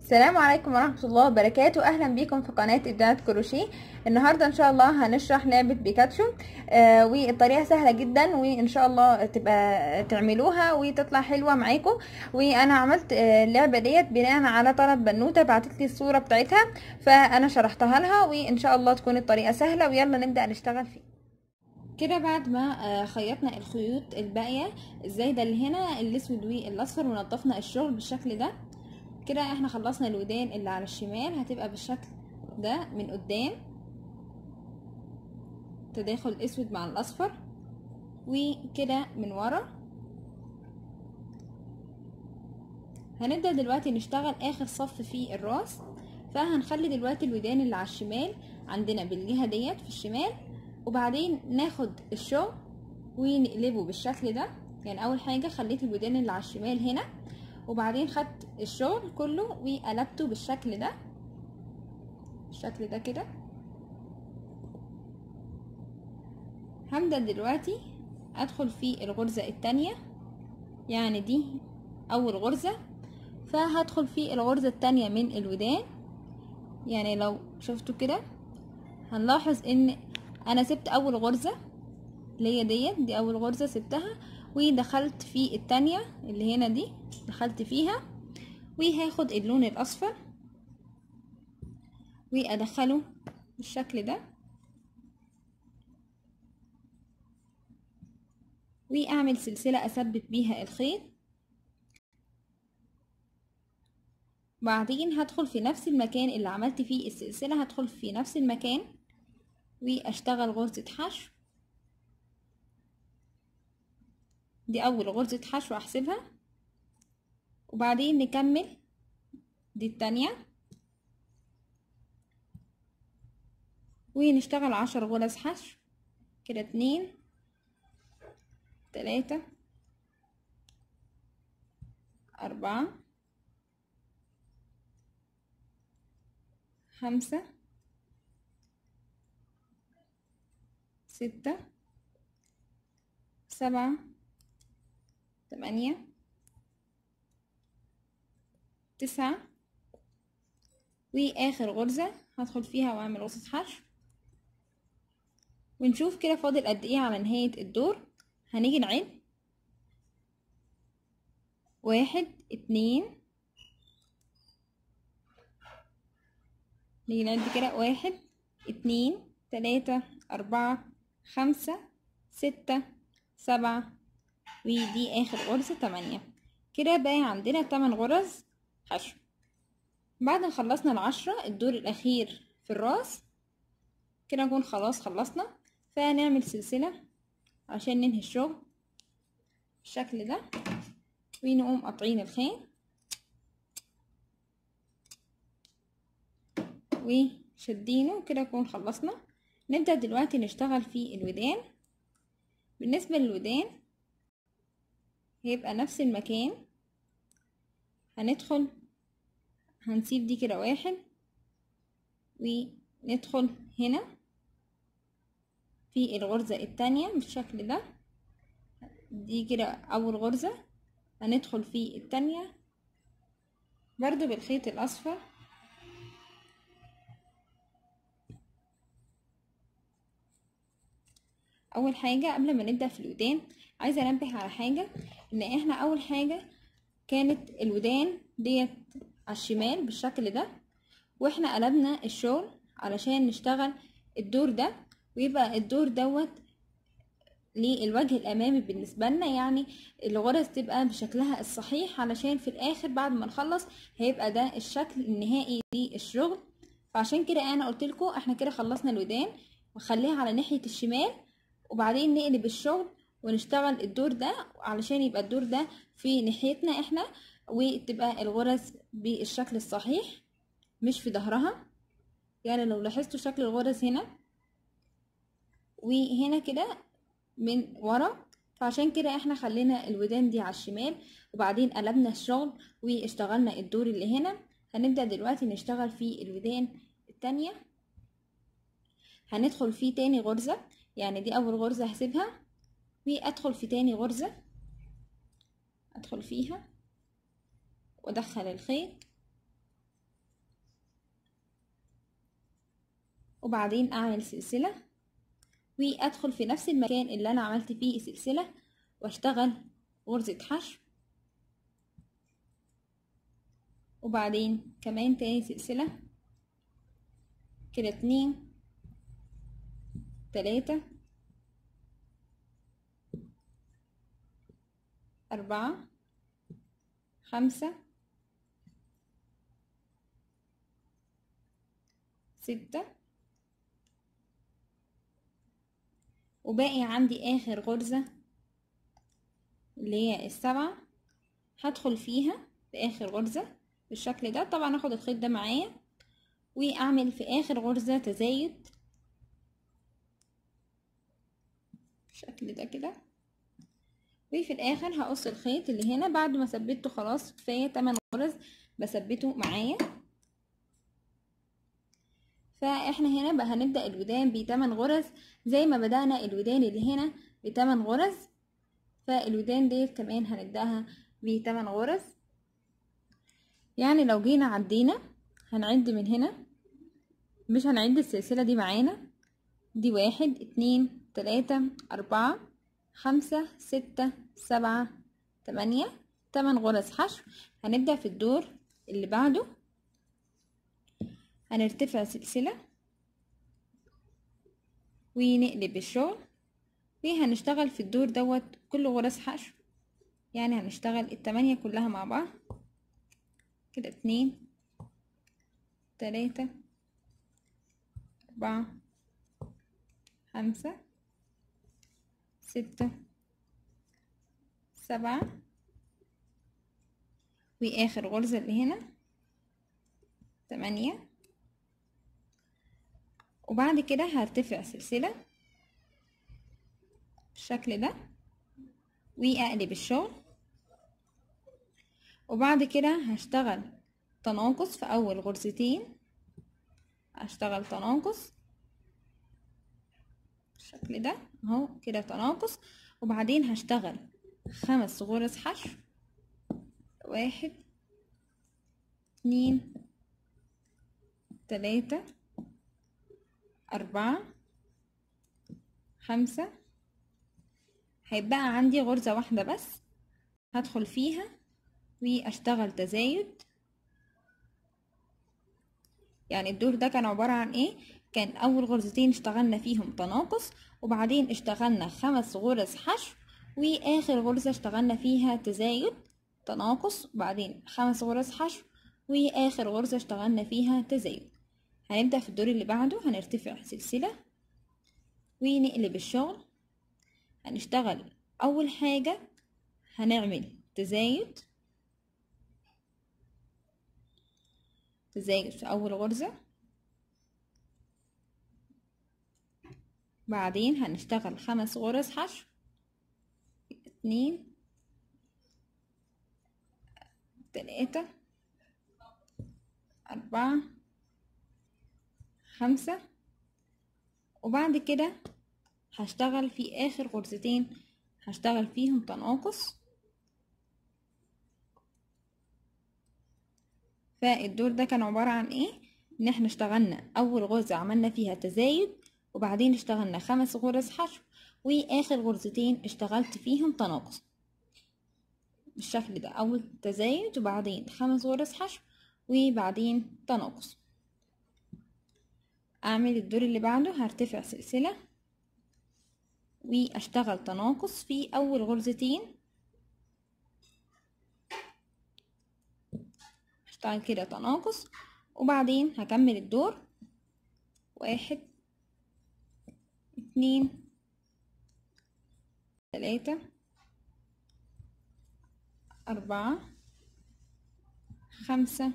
السلام عليكم ورحمة الله وبركاته أهلا بيكم في قناة إبداعات كروشيه النهاردة إن شاء الله هنشرح لعبة بيكاتشو آه والطريقة سهلة جدا وإن شاء الله تبقى تعملوها وتطلع حلوة معاكم وأنا عملت آه اللعبة ديت بناء على طلب بنوتة بعتت لي الصورة بتاعتها فأنا شرحتها لها وإن شاء الله تكون الطريقة سهلة ويلا نبدأ نشتغل فيه كده بعد ما خيطنا الخيوط الباقية الزايدة اللي هنا الأسود والأصفر ونضفنا الشغل بالشكل ده كده احنا خلصنا الودان اللي على الشمال هتبقى بالشكل ده من قدام تداخل الاسود مع الاصفر وكده من ورا هنبدأ دلوقتي نشتغل اخر صف في الراس فهنخلي دلوقتي الودان اللي على الشمال عندنا بالجهة ديت في الشمال وبعدين ناخد الشغل ونقلبه بالشكل ده يعني اول حاجة خليت الودان اللي على الشمال هنا وبعدين خدت الشغل كله وقلبته بالشكل ده بالشكل ده كده هبدأ دلوقتي ادخل في الغرزة التانية يعني دي اول غرزة فهدخل في الغرزة التانية من الودان يعني لو شفتوا كده هنلاحظ ان انا سبت اول غرزة اللي هي ديت دي اول غرزة سبتها ودخلت في التانية اللي هنا دي دخلت فيها وهاخد اللون الاصفر وادخله بالشكل ده واعمل سلسلة اثبت بيها الخيط بعدين هدخل في نفس المكان اللي عملت فيه السلسلة هدخل في نفس المكان واشتغل غرزة حشو دي اول غرزة حشو احسبها وبعدين نكمل دي التانية ونشتغل عشر غرز حشو كده اتنين تلاتة أربعة خمسة ستة سبعة تمانية تسعة واخر غرزة هدخل فيها واعمل غرزة حشو ونشوف كده فاضل قد ايه على نهاية الدور هنيجي نعد واحد اتنين نيجي نعد كده واحد اتنين تلاتة اربعة خمسة ستة سبعة ودي اخر غرزة تمانية كده باقي عندنا تمن غرز حشو بعد ما خلصنا العشرة الدور الاخير في الراس كده نكون خلاص خلصنا فنعمل سلسلة عشان ننهي الشغل بالشكل ده ونقوم قاطعين الخيط وشدينه كده نكون خلصنا نبدأ دلوقتي نشتغل في الودان بالنسبة للودان هيبقى نفس المكان هندخل هنسيب دي كده واحد وندخل هنا في الغرزة التانية بالشكل ده دي كده أول غرزة هندخل في التانية برضو بالخيط الأصفر اول حاجه قبل ما نبدا في الودان عايزه انبه على حاجه ان احنا اول حاجه كانت الودان ديت على الشمال بالشكل ده واحنا قلبنا الشغل علشان نشتغل الدور ده ويبقى الدور دوت للوجه الامامي بالنسبه لنا يعني الغرز تبقى بشكلها الصحيح علشان في الاخر بعد ما نخلص هيبقى ده الشكل النهائي للشغل فعشان كده انا قلت لكم احنا كده خلصنا الودان وخليها على ناحيه الشمال وبعدين نقلب الشغل ونشتغل الدور ده علشان يبقى الدور ده في ناحيتنا احنا وتبقى الغرز بالشكل الصحيح مش في ظهرها يعني لو لاحظتوا شكل الغرز هنا وهنا كده من ورا فعشان كده احنا خلينا الودان دي على الشمال وبعدين قلبنا الشغل واشتغلنا الدور اللي هنا هنبدأ دلوقتي نشتغل في الودان التانية هندخل فيه تاني غرزة يعني دي اول غرزة هسيبها وادخل في تاني غرزة ادخل فيها وادخل الخيط وبعدين اعمل سلسلة وادخل في نفس المكان اللي انا عملت فيه سلسلة واشتغل غرزة حشو وبعدين كمان تاني سلسلة كده اتنين تلاتة أربعة خمسة ستة وباقي عندي آخر غرزة اللي هي السبعة هدخل فيها في آخر غرزة بالشكل ده طبعا اخد الخيط ده معايا واعمل في آخر غرزة تزايد بالشكل ده كده وفي الاخر هقص الخيط اللي هنا بعد ما ثبته خلاص كفايه 8 غرز بثبته معايا فاحنا هنا بقى هنبدا الودان بتمن غرز زي ما بدانا الودان اللي هنا بتمن غرز فالودان ديت كمان هنبداها بتمن غرز يعني لو جينا عدينا هنعد من هنا مش هنعد السلسله دي معانا دي واحد اتنين تلاتة أربعة خمسة ستة سبعة تمانية تمن غرز حشو هنبدأ في الدور اللي بعده هنرتفع سلسلة ونقلب الشغل وهنشتغل في الدور دوت كل غرز حشو يعني هنشتغل التمانية كلها مع بعض كده اتنين تلاتة أربعة خمسة ستة سبعة واخر غرزة اللي هنا تمانية وبعد كده هرتفع سلسلة بالشكل ده واقلب الشغل وبعد كده هشتغل تناقص في اول غرزتين هشتغل تناقص بالشكل ده اهو كده تناقص وبعدين هشتغل خمس غرز حشو واحد اتنين تلاتة أربعة خمسة هيبقى عندي غرزة واحدة بس هدخل فيها واشتغل تزايد يعني الدور ده كان عبارة عن ايه كان اول غرزتين اشتغلنا فيهم تناقص وبعدين اشتغلنا خمس غرز حشو واخر غرزة اشتغلنا فيها تزايد تناقص وبعدين خمس غرز حشو واخر غرزة اشتغلنا فيها تزايد هنبدأ في الدور اللي بعده هنرتفع سلسلة ونقلب الشغل هنشتغل اول حاجة هنعمل تزايد تزايد في اول غرزة بعدين هنشتغل خمس غرز حشو اتنين تلاتة أربعة خمسة وبعد كده هشتغل في آخر غرزتين هشتغل فيهم تناقص فالدور ده كان عبارة عن ايه ان احنا اشتغلنا اول غرزة عملنا فيها تزايد وبعدين اشتغلنا خمس غرز حشو واخر غرزتين اشتغلت فيهم تناقص بالشكل ده اول تزايد وبعدين خمس غرز حشو وبعدين تناقص اعمل الدور اللي بعده هرتفع سلسلة واشتغل تناقص في اول غرزتين اشتغل كده تناقص وبعدين هكمل الدور واحد اتنين تلاتة أربعة خمسة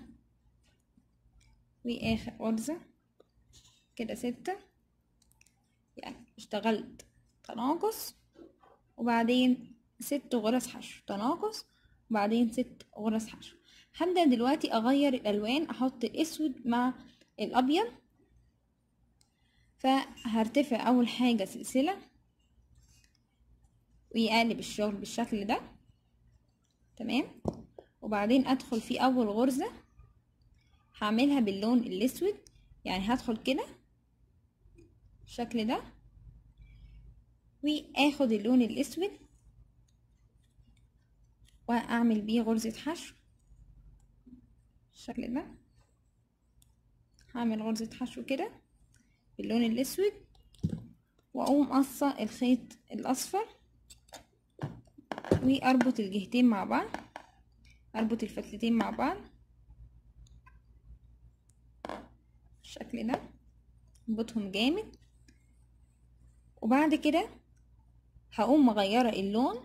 وآخر غرزة كده ستة يعني اشتغلت تناقص وبعدين ست غرز حشو تناقص وبعدين ست غرز حشو هبدأ دلوقتي أغير الألوان أحط الأسود مع الأبيض فهرتفع أول حاجة سلسلة ويقلب الشغل بالشكل ده تمام وبعدين أدخل في أول غرزة هعملها باللون الأسود يعني هدخل كده بالشكل ده واخد اللون الاسود واعمل بيه غرزة حشو بالشكل ده هعمل غرزة حشو كده باللون الاسود واقوم قصة الخيط الاصفر واربط الجهتين مع بعض اربط الفتلتين مع بعض بالشكل ده اربطهم جامد وبعد كده هقوم مغيرة اللون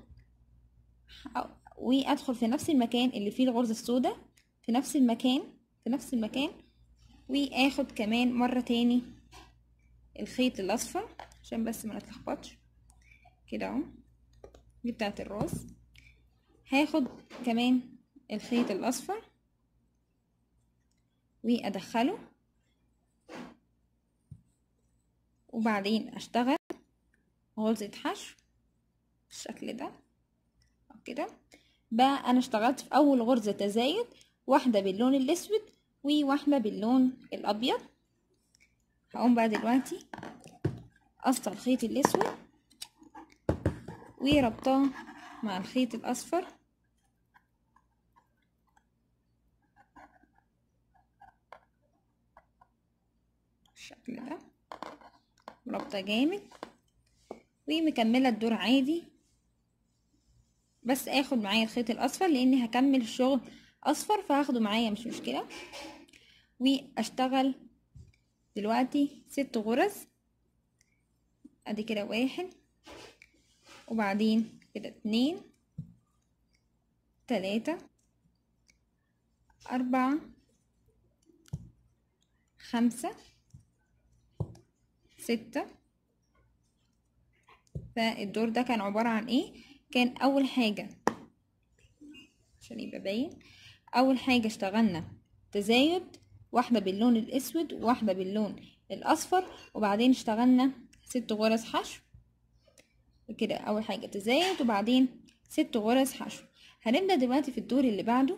وادخل في نفس المكان اللي فيه الغرزة السوداء في نفس المكان في نفس المكان واخد كمان مرة تاني الخيط الاصفر عشان بس ما نتلخبطش كده اهو دي بتاعت الراس هاخد كمان الخيط الاصفر وادخله وبعدين اشتغل غرزة حشو بالشكل ده كده بقى انا اشتغلت في اول غرزة تزايد واحدة باللون الاسود وواحدة باللون الابيض هقوم بقى دلوقتي قصة الخيط الاسود وربطاه مع الخيط الاصفر بالشكل ده رابطه جامد ومكمله الدور عادي بس اخد معايا الخيط الاصفر لاني هكمل الشغل اصفر فهاخده معايا مش مشكله واشتغل دلوقتي ست غرز ادي كده واحد وبعدين كده اتنين تلاتة أربعة خمسة ستة فالدور ده كان عبارة عن ايه كان اول حاجة عشان يبقى باين اول حاجة اشتغلنا تزايد واحدة باللون الاسود وواحدة باللون الاصفر وبعدين اشتغلنا ست غرز حشو كده اول حاجة تزايد وبعدين ست غرز حشو هنبدأ دلوقتي في الدور اللي بعده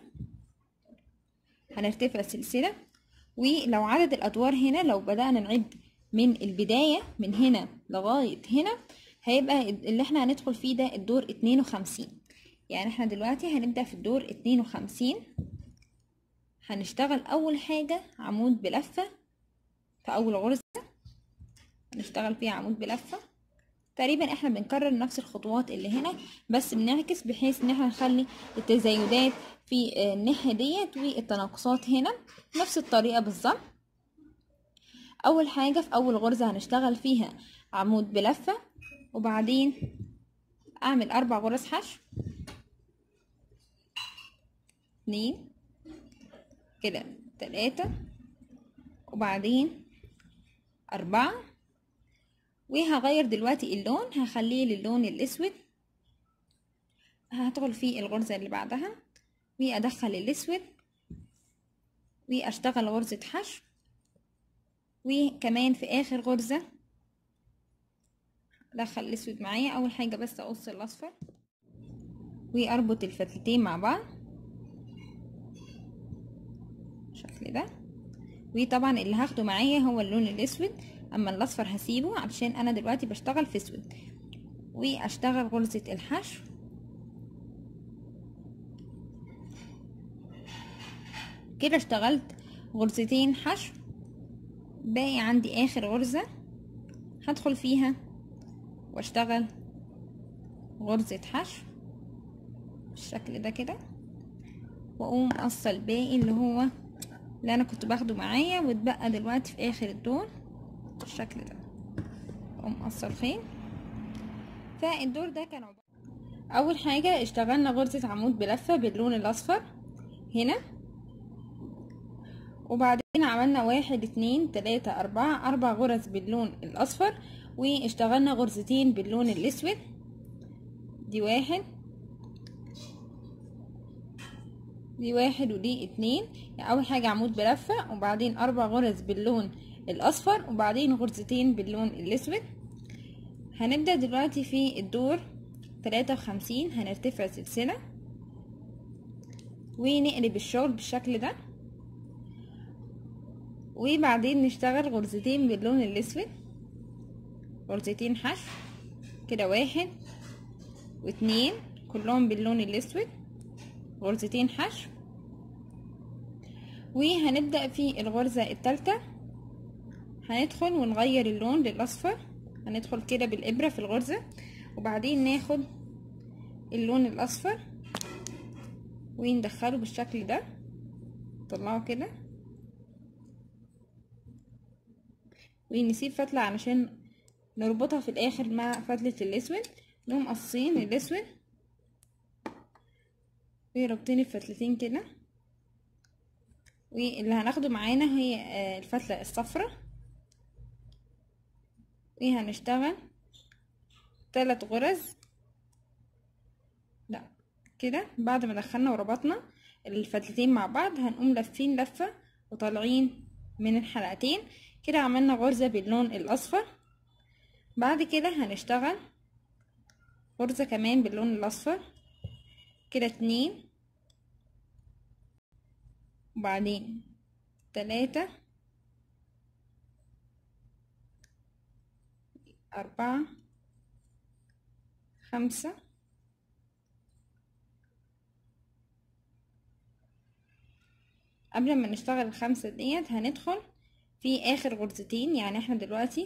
هنرتفع سلسلة ولو عدد الادوار هنا لو بدأنا نعد من البداية من هنا لغاية هنا هيبقى اللي احنا هندخل فيه ده الدور اتنين وخمسين يعني احنا دلوقتي هنبدأ في الدور اتنين وخمسين هنشتغل اول حاجة عمود بلفة في اول غرزة هنشتغل فيها عمود بلفة تقريبا احنا بنكرر نفس الخطوات اللي هنا بس بنعكس بحيث ان احنا نخلي التزايدات في الناحية ديت والتناقصات هنا نفس الطريقة بالظبط اول حاجة في اول غرزة هنشتغل فيها عمود بلفة وبعدين اعمل اربع غرز حشو اتنين كده تلاتة وبعدين اربعة وهغير دلوقتي اللون هخليه للون الاسود هدخل في الغرزة اللي بعدها وادخل الاسود واشتغل غرزة حشو وكمان في اخر غرزة ادخل الاسود معايا اول حاجة بس اقص الاصفر واربط الفتلتين مع بعض بالشكل ده وطبعا اللي هاخده معايا هو اللون الاسود اما الاصفر هسيبه علشان انا دلوقتي بشتغل في اسود واشتغل غرزة الحشو كده اشتغلت غرزتين حشو باقي عندي اخر غرزة هدخل فيها واشتغل غرزة حشو بالشكل ده كده واقوم قصة الباقي اللي هو اللي انا كنت باخده معايا واتبقى دلوقتي في اخر الدور بالشكل ده اقوم قصة الخيط فالدور ده كان عبارة اول حاجة اشتغلنا غرزة عمود بلفة باللون الاصفر هنا وبعدين عملنا واحد اتنين تلاتة اربعة اربع غرز باللون الاصفر واشتغلنا غرزتين باللون الاسود دي واحد دي واحد ودي اتنين يعني اول حاجة عمود بلفة وبعدين اربع غرز باللون الاصفر وبعدين غرزتين باللون الاسود هنبدأ دلوقتي في الدور تلاتة وخمسين هنرتفع سلسلة ونقلب الشغل بالشكل ده وبعدين نشتغل غرزتين باللون الاسود غرزتين حشو كده واحد واتنين كلهم باللون الاسود غرزتين حشو وهنبدأ في الغرزة التالتة هندخل ونغير اللون للأصفر هندخل كده بالإبرة في الغرزة وبعدين ناخد اللون الأصفر وندخله بالشكل ده نطلعه كده ونسيب فتلة علشان نربطها في الآخر مع فتلة الأسود نقوم قصين الأسود وربطين الفتلتين كده واللي هناخده معانا هي الفتلة الصفرة وهنشتغل ثلاث غرز لا كده بعد ما دخلنا وربطنا الفتلتين مع بعض هنقوم لفين لفة وطالعين من الحلقتين كده عملنا غرزة باللون الأصفر بعد كده هنشتغل غرزة كمان باللون الأصفر كده اتنين وبعدين تلاتة أربعة خمسة قبل ما نشتغل الخمسة ديت هندخل في آخر غرزتين يعني احنا دلوقتي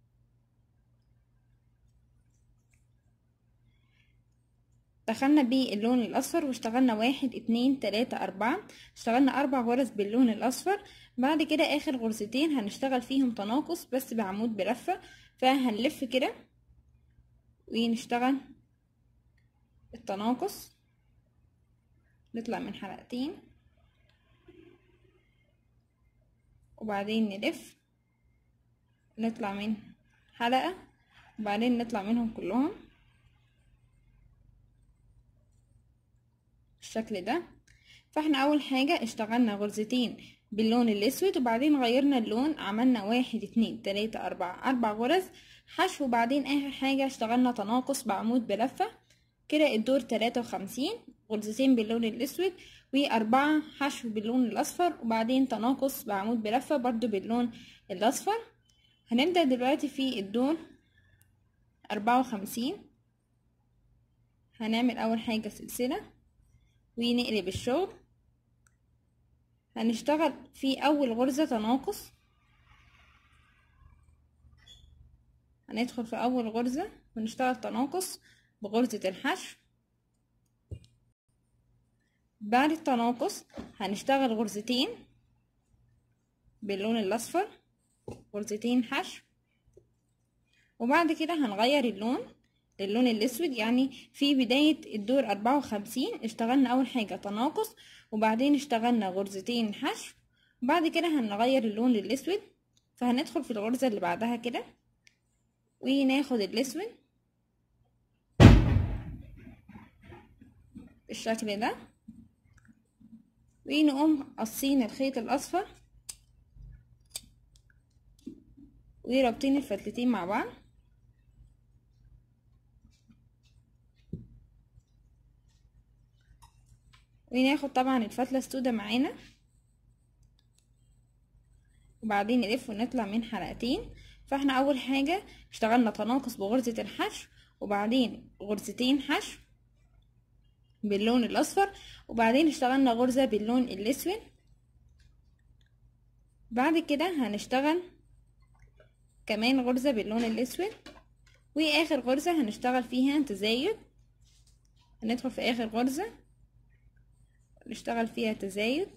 دخلنا باللون الاصفر واشتغلنا واحد اتنين تلاتة اربعة اشتغلنا اربع غرز باللون الاصفر بعد كده اخر غرزتين هنشتغل فيهم تناقص بس بعمود بلفة فهنلف كده ونشتغل التناقص نطلع من حلقتين وبعدين نلف نطلع من حلقة وبعدين نطلع منهم كلهم بالشكل ده فاحنا اول حاجة اشتغلنا غرزتين باللون الاسود وبعدين غيرنا اللون عملنا واحد اتنين تلاتة اربعة اربع غرز حشو وبعدين اخر حاجة اشتغلنا تناقص بعمود بلفة كده الدور تلاتة وخمسين غرزتين باللون الاسود واربعة حشو باللون الاصفر وبعدين تناقص بعمود بلفة برضو باللون الاصفر هنبدأ دلوقتي في الدور اربعة وخمسين هنعمل اول حاجة سلسلة ونقلب الشغل هنشتغل في اول غرزة تناقص هندخل في اول غرزة ونشتغل تناقص بغرزة الحشو بعد التناقص هنشتغل غرزتين باللون الاصفر غرزتين حشو وبعد كده هنغير اللون للون الاسود يعني في بداية الدور اربعة وخمسين اشتغلنا اول حاجة تناقص وبعدين اشتغلنا غرزتين حشو بعد كده هنغير اللون للاسود فهندخل في الغرزة اللي بعدها كده وناخد الاسود بالشكل ده ونقوم قصين الخيط الاصفر ورابطين الفتلتين مع بعض وناخد طبعا الفتلة السوداء معانا وبعدين نلف ونطلع من حلقتين فاحنا اول حاجة اشتغلنا تناقص بغرزة الحشو وبعدين غرزتين حشو باللون الاصفر وبعدين اشتغلنا غرزة باللون الاسود بعد كده هنشتغل كمان غرزة باللون الاسود واخر غرزة هنشتغل فيها تزايد هندخل في اخر غرزة نشتغل فيها تزايد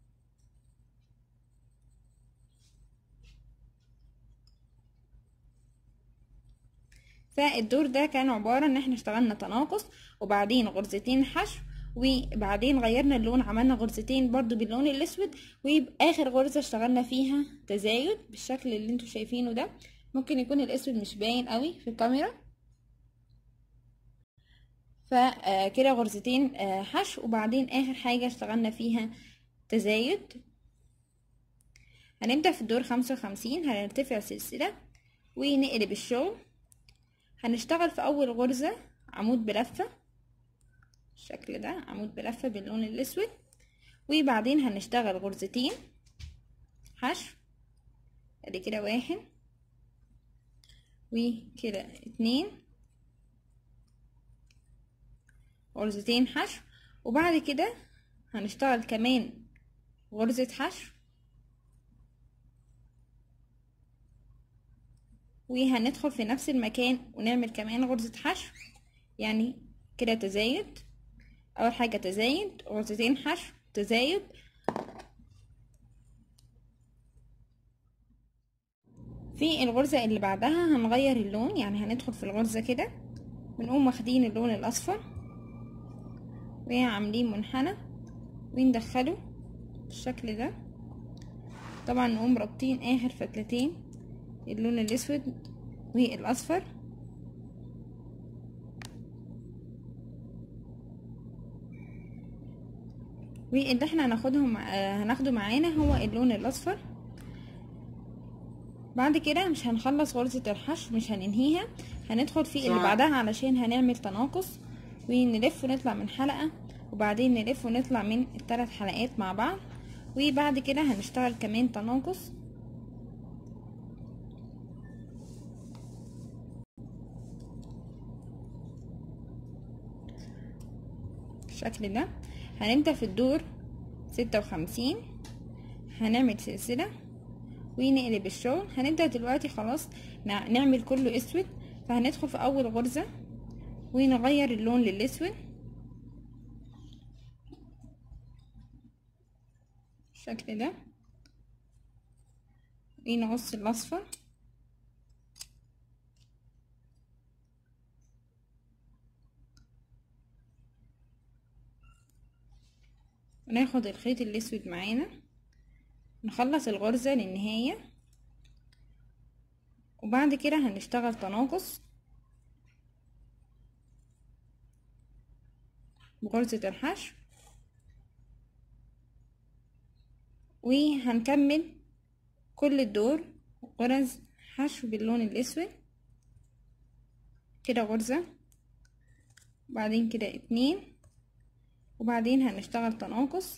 فالدور ده كان عبارة ان احنا اشتغلنا تناقص وبعدين غرزتين حشو وبعدين غيرنا اللون عملنا غرزتين برضو باللون الاسود واخر غرزة اشتغلنا فيها تزايد بالشكل اللي انتوا شايفينه ده ممكن يكون الاسود مش باين قوي في الكاميرا فكده غرزتين حشو وبعدين اخر حاجة اشتغلنا فيها تزايد هنبدأ في الدور خمسة وخمسين هنرتفع سلسلة ونقلب الشغل هنشتغل في اول غرزة عمود بلفة بالشكل ده عمود بلفة باللون الاسود وبعدين هنشتغل غرزتين حشو ادي كده واحد وكده اتنين غرزتين حشو وبعد كده هنشتغل كمان غرزة حشو وهندخل في نفس المكان ونعمل كمان غرزة حشو يعني كده تزايد اول حاجة تزايد غرزتين حشو تزايد في الغرزة اللي بعدها هنغير اللون يعني هندخل في الغرزة كده بنقوم واخدين اللون الاصفر وعاملين منحنى وندخله بالشكل ده طبعا نقوم رابطين اخر فتلتين اللون الاسود والاصفر واللي احنا هناخدهم هناخده معانا هو اللون الاصفر بعد كده مش هنخلص غرزة الحشو مش هننهيها هندخل في اللي بعدها علشان هنعمل تناقص ونلف ونطلع من حلقة وبعدين نلف ونطلع من الثلاث حلقات مع بعض وبعد كده هنشتغل كمان تناقص بالشكل ده هنبدأ في الدور ستة وخمسين هنعمل سلسلة ونقلب الشغل هنبدأ دلوقتي خلاص نعمل كله اسود فهندخل في اول غرزة ونغير اللون للاسود بالشكل ده ونقص الاصفر وناخد الخيط الاسود معانا نخلص الغرزة للنهاية وبعد كده هنشتغل تناقص بغرزة الحشو وهنكمل كل الدور غرز حشو باللون الاسود كده غرزة وبعدين كده اتنين وبعدين هنشتغل تناقص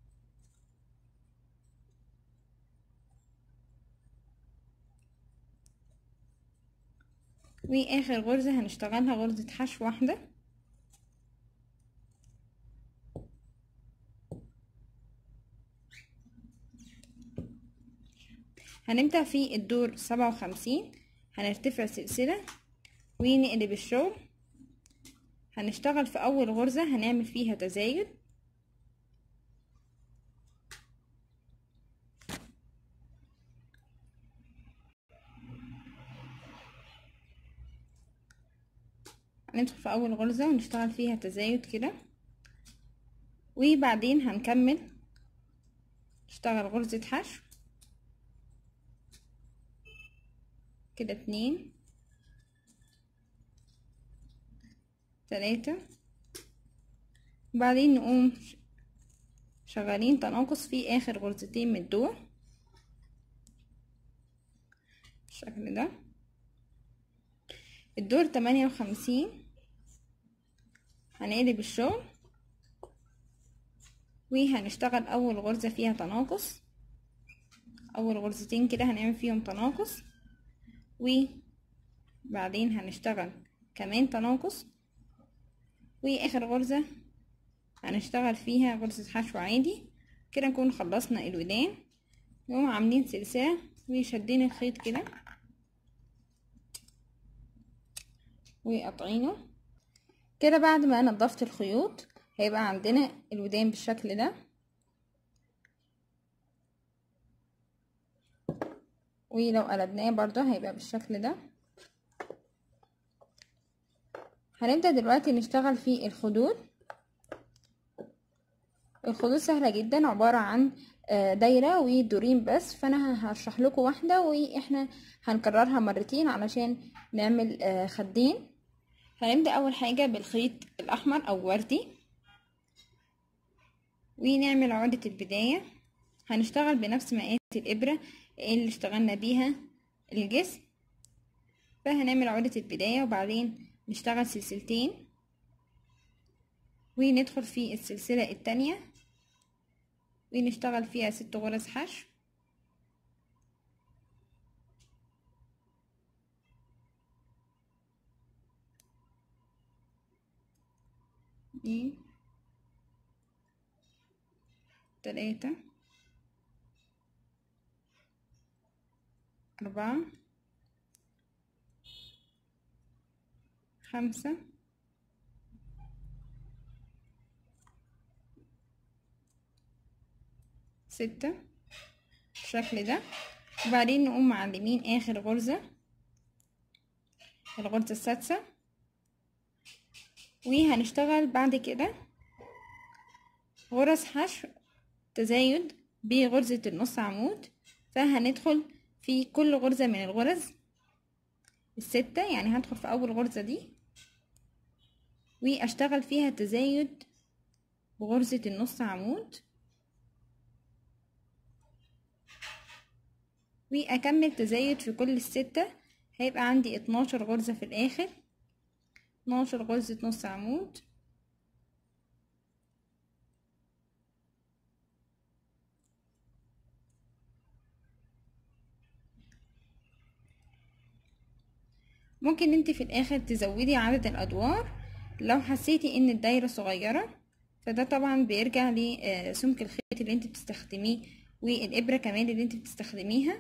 واخر غرزة هنشتغلها غرزة حشو واحدة هنبدأ في الدور سبعة وخمسين هنرتفع سلسلة ونقلب الشغل هنشتغل في أول غرزة هنعمل فيها تزايد هندخل في أول غرزة ونشتغل فيها تزايد كده وبعدين هنكمل نشتغل غرزة حشو كده اتنين تلاتة وبعدين نقوم شغالين تناقص في اخر غرزتين من الدور بالشكل ده الدور تمانية وخمسين هنقلب الشغل وهنشتغل اول غرزة فيها تناقص اول غرزتين كده هنعمل فيهم تناقص وبعدين هنشتغل كمان تناقص واخر غرزة هنشتغل فيها غرزة حشو عادي كده نكون خلصنا الودان نقوم عاملين سلسلة وشدين الخيط كده وقاطعينه كده بعد ما نضفت الخيوط هيبقى عندنا الودان بالشكل ده ولو قلبناه برضو هيبقى بالشكل ده هنبدأ دلوقتي نشتغل في الخدود الخدود سهلة جدا عبارة عن دايرة ودورين بس فانا هشرح لكم واحدة واحنا هنكررها مرتين علشان نعمل خدين هنبدأ اول حاجة بالخيط الاحمر او وردي ونعمل عقدة البداية هنشتغل بنفس مقاس الابرة اللي اشتغلنا بيها الجسم فهنعمل عقدة البداية وبعدين نشتغل سلسلتين وندخل في السلسلة التانية ونشتغل فيها ست غرز حشو اتنين تلاتة أربعة خمسة ستة بالشكل ده وبعدين نقوم معلمين آخر غرزة الغرزة السادسة وهنشتغل بعد كده غرز حشو تزايد بغرزة النص عمود فهندخل في كل غرزة من الغرز الستة يعني هدخل في أول غرزة دي وأشتغل فيها تزايد بغرزة النص عمود وأكمل تزايد في كل الستة هيبقى عندي اتناشر غرزة في الآخر اتناشر غرزة نص عمود ممكن انت في الاخر تزودي عدد الادوار لو حسيتي ان الدايرة صغيرة فده طبعا بيرجع لسمك الخيط اللي انت بتستخدميه والابرة كمان اللي انت بتستخدميها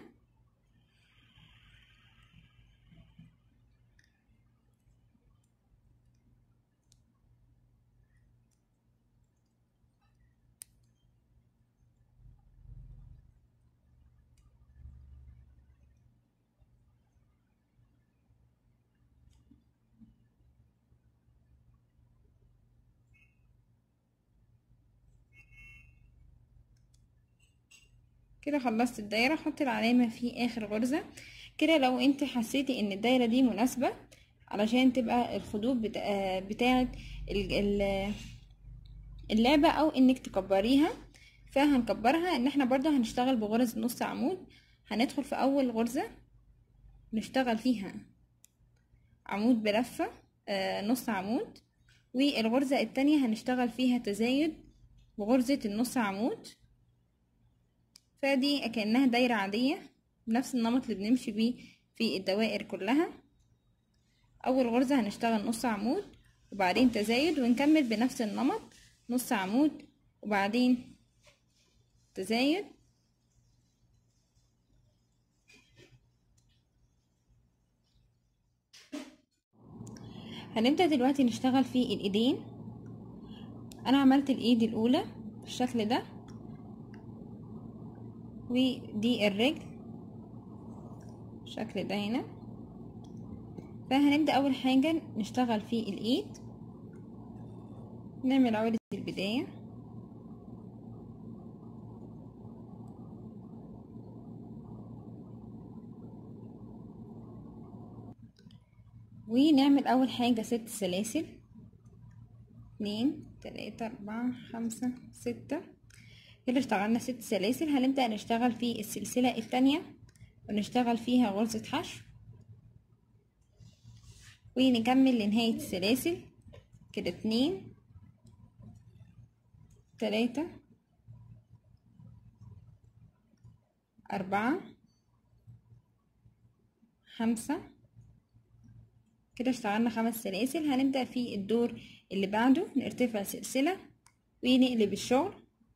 كده خلصت الدايرة حطي العلامة في اخر غرزة كده لو انت حسيتي ان الدايرة دي مناسبة علشان تبقى الخطوط بتا... بتاعة اللعبة او انك تكبريها فهنكبرها ان احنا برضو هنشتغل بغرز نص عمود هندخل في اول غرزة نشتغل فيها عمود بلفة آه نص عمود والغرزة التانية هنشتغل فيها تزايد بغرزة النص عمود فدي كأنها دايرة عادية بنفس النمط اللي بنمشي بيه في الدوائر كلها أول غرزة هنشتغل نص عمود وبعدين تزايد ونكمل بنفس النمط نص عمود وبعدين تزايد هنبدأ دلوقتي نشتغل في الإيدين أنا عملت الإيد الأولى بالشكل ده ودي الرجل بالشكل ده هنا فهنبدأ أول حاجة نشتغل في الإيد نعمل عقدة البداية ونعمل أول حاجة ست سلاسل اتنين تلاتة أربعة خمسة ستة كده اشتغلنا ست سلاسل هنبدأ نشتغل في السلسلة التانية ونشتغل فيها غرزة حشو ونكمل لنهاية السلاسل كده اتنين تلاتة أربعة خمسة كده اشتغلنا خمس سلاسل هنبدأ في الدور اللي بعده نرتفع سلسلة ونقلب الشغل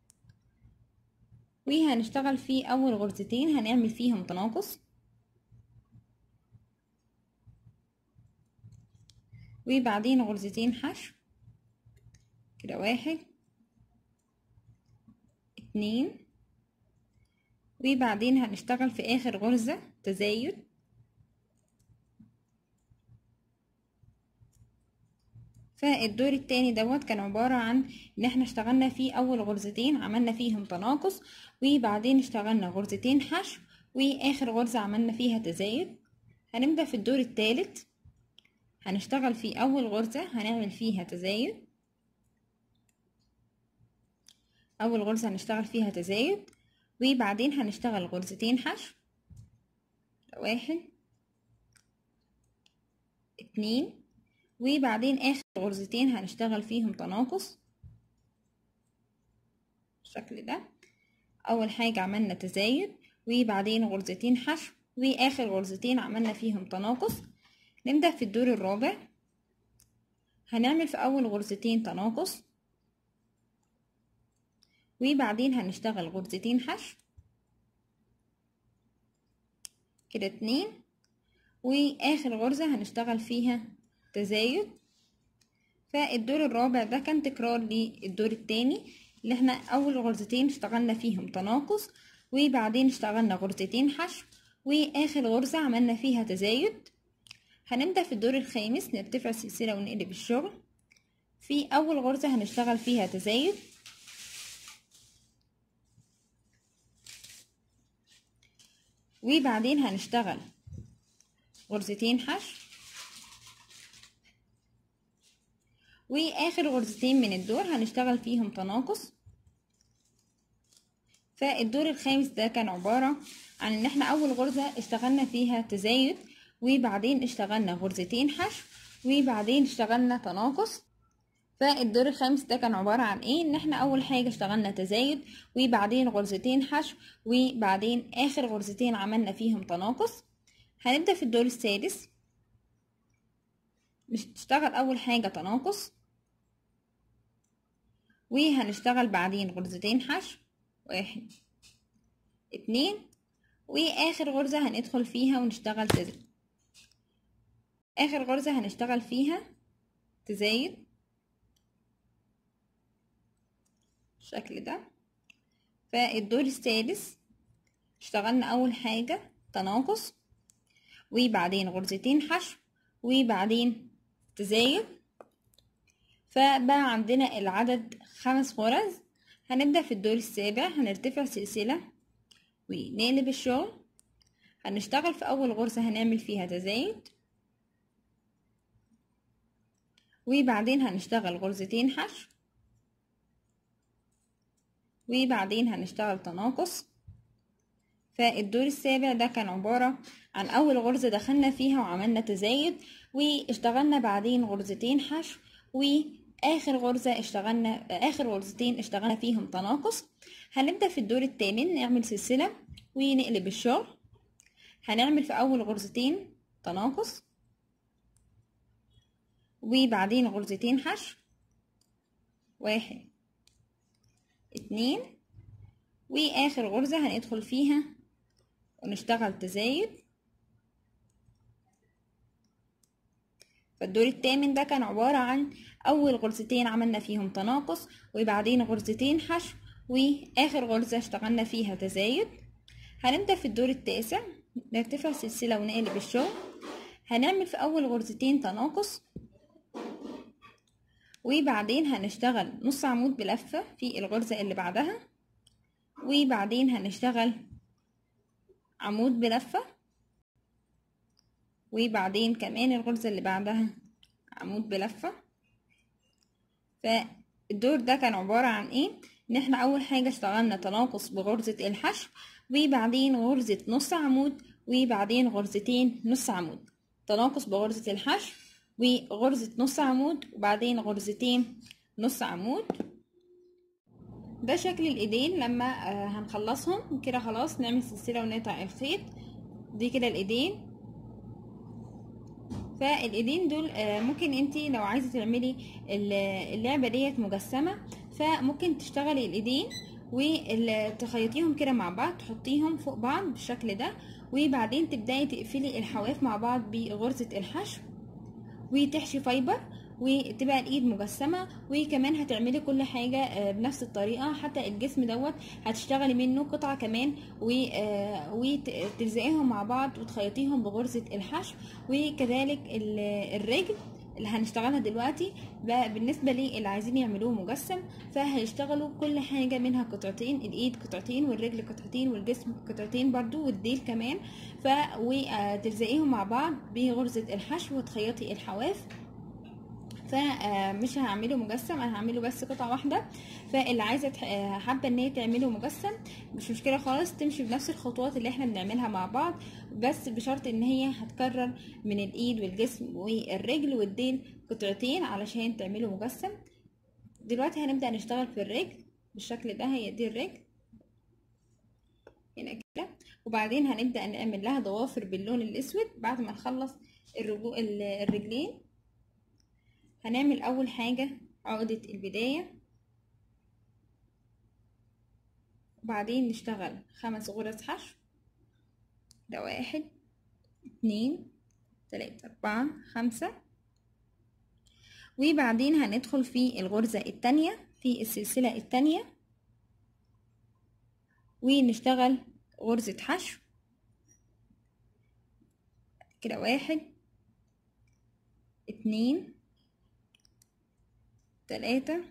وهنشتغل في اول غرزتين هنعمل فيهم تناقص وبعدين غرزتين حشو كده واحد اتنين وبعدين هنشتغل في اخر غرزة تزايد فالدور التاني دوت كان عبارة عن ان احنا اشتغلنا فيه اول غرزتين عملنا فيهم تناقص وبعدين اشتغلنا غرزتين حشو واخر غرزة عملنا فيها تزايد هنبدأ في الدور التالت هنشتغل في اول غرزة هنعمل فيها تزايد اول غرزة هنشتغل فيها تزايد وبعدين هنشتغل غرزتين حشو واحد اتنين وبعدين اخر غرزتين هنشتغل فيهم تناقص بالشكل ده اول حاجة عملنا تزايد وبعدين غرزتين حشو واخر غرزتين عملنا فيهم تناقص نبدأ في الدور الرابع هنعمل في اول غرزتين تناقص وبعدين هنشتغل غرزتين حشو كده اتنين واخر غرزة هنشتغل فيها تزايد فالدور الرابع ده كان تكرار للدور التاني اللي احنا اول غرزتين اشتغلنا فيهم تناقص وبعدين اشتغلنا غرزتين حشو واخر غرزة عملنا فيها تزايد هنبدأ في الدور الخامس نرتفع سلسلة ونقلب الشغل في اول غرزة هنشتغل فيها تزايد وبعدين هنشتغل غرزتين حشو واخر غرزتين من الدور هنشتغل فيهم تناقص فالدور الخامس ده كان عبارة عن ان احنا اول غرزة اشتغلنا فيها تزايد وبعدين اشتغلنا غرزتين حشو وبعدين اشتغلنا تناقص فالدور الخامس ده كان عبارة عن ايه ان احنا اول حاجة اشتغلنا تزايد وبعدين غرزتين حشو وبعدين اخر غرزتين عملنا فيهم تناقص هنبدأ في الدور السادس مش تشتغل اول حاجة تناقص وهنشتغل بعدين غرزتين حشو واحد اتنين واخر غرزة هندخل فيها ونشتغل تزايد اخر غرزة هنشتغل فيها تزايد بالشكل ده فالدور السادس اشتغلنا اول حاجة تناقص وبعدين غرزتين حشو وبعدين تزايد فبقى عندنا العدد خمس غرز هنبدأ في الدور السابع هنرتفع سلسلة ونقلب الشغل هنشتغل في أول غرزة هنعمل فيها تزايد وبعدين هنشتغل غرزتين حشو وبعدين هنشتغل تناقص فالدور السابع ده كان عبارة عن أول غرزة دخلنا فيها وعملنا تزايد واشتغلنا بعدين غرزتين حشو وآخر غرزة اشتغلنا آخر غرزتين اشتغلنا فيهم تناقص هنبدأ في الدور الثامن نعمل سلسلة ونقلب الشغل هنعمل في أول غرزتين تناقص وبعدين غرزتين حشو واحد اتنين واخر غرزة هندخل فيها ونشتغل تزايد فالدور التامن ده كان عبارة عن أول غرزتين عملنا فيهم تناقص وبعدين غرزتين حشو وآخر غرزة اشتغلنا فيها تزايد هنبدأ في الدور التاسع نرتفع سلسلة ونقلب الشغل هنعمل في أول غرزتين تناقص وبعدين هنشتغل نص عمود بلفة في الغرزة اللي بعدها وبعدين هنشتغل عمود بلفة وبعدين كمان الغرزة اللي بعدها عمود بلفة فالدور ده كان عبارة عن ايه ان احنا اول حاجة اشتغلنا تناقص بغرزة الحشو وبعدين غرزة نص عمود وبعدين غرزتين نص عمود تناقص بغرزة الحشو وغرزة نص عمود وبعدين غرزتين نص عمود ده شكل الايدين لما هنخلصهم كده خلاص نعمل سلسلة ونقطع الخيط دي كده الايدين فالايدين دول ممكن انتي لو عايزة تعملي اللعبة ديت مجسمة فممكن تشتغلي الايدين وتخيطيهم كده مع بعض تحطيهم فوق بعض بالشكل ده وبعدين تبداي تقفلي الحواف مع بعض بغرزة الحشو وتحشي فايبر وتبقى الايد مجسمه وكمان هتعملي كل حاجه بنفس الطريقه حتى الجسم دوت هتشتغلي منه قطعه كمان وتلزقيهم مع بعض وتخيطيهم بغرزه الحشو وكذلك الرجل اللي هنشتغلها دلوقتي بقى بالنسبه للي عايزين يعملوه مجسم فهيشتغلوا كل حاجه منها قطعتين الايد قطعتين والرجل قطعتين والجسم قطعتين برضو والديل كمان ف وتلزقيهم مع بعض بغرزه الحشو وتخيطي الحواف فمش هعمله مجسم انا هعمله بس قطعه واحده فاللي عايزه حابه ان هي تعمله مجسم مش مشكله خالص تمشي بنفس الخطوات اللي احنا بنعملها مع بعض بس بشرط ان هي هتكرر من الايد والجسم والرجل والديل قطعتين علشان تعمله مجسم دلوقتي هنبدا نشتغل في الرجل بالشكل ده هي دي الرجل هنا كده وبعدين هنبدا نعمل لها ضوافر باللون الاسود بعد ما نخلص الرجلين هنعمل اول حاجة عقدة البداية وبعدين نشتغل خمس غرز حشو ده واحد اتنين تلاتة اربعة خمسة وبعدين هندخل في الغرزة التانية في السلسلة التانية ونشتغل غرزة حشو كده واحد اتنين تلاتة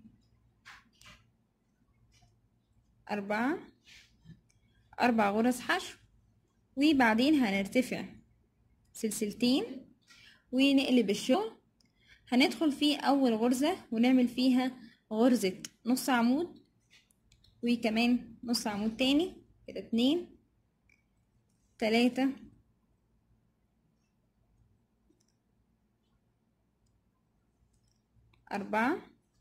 أربعة أربع غرز حشو وبعدين هنرتفع سلسلتين ونقلب الشغل هندخل في أول غرزة ونعمل فيها غرزة نص عمود وكمان نص عمود تاني كده اتنين تلاتة أربعة